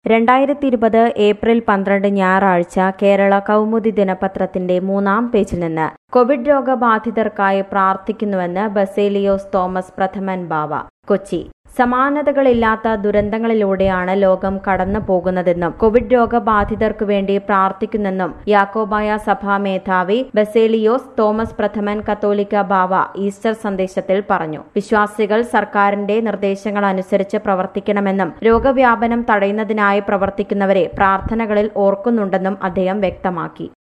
രണ്ടായിരത്തി ഇരുപത് ഏപ്രിൽ പന്ത്രണ്ട് ഞായറാഴ്ച കേരള കൗമുദി ദിനപത്രത്തിന്റെ മൂന്നാം പേജിൽ നിന്ന് കോവിഡ് രോഗബാധിതർക്കായി പ്രാർത്ഥിക്കുന്നുവെന്ന് ബസേലിയോസ് തോമസ് പ്രഥമൻ ബാവ കൊച്ചി സമാനതകളില്ലാത്ത ദുരന്തങ്ങളിലൂടെയാണ് ലോകം കടന്നു പോകുന്നതെന്നും കോവിഡ് രോഗബാധിതർക്കു വേണ്ടി പ്രാർത്ഥിക്കുന്നെന്നും യാക്കോബായ സഭാ മേധാവി ബസേലിയോസ് തോമസ് പ്രഥമൻ കത്തോലിക്ക ബാവ ഈസ്റ്റർ സന്ദേശത്തിൽ പറഞ്ഞു വിശ്വാസികൾ സർക്കാരിന്റെ നിർദ്ദേശങ്ങൾ അനുസരിച്ച് പ്രവർത്തിക്കണമെന്നും രോഗവ്യാപനം തടയുന്നതിനായി പ്രവർത്തിക്കുന്നവരെ പ്രാർത്ഥനകളിൽ ഓർക്കുന്നുണ്ടെന്നും അദ്ദേഹം വ്യക്തമാക്കി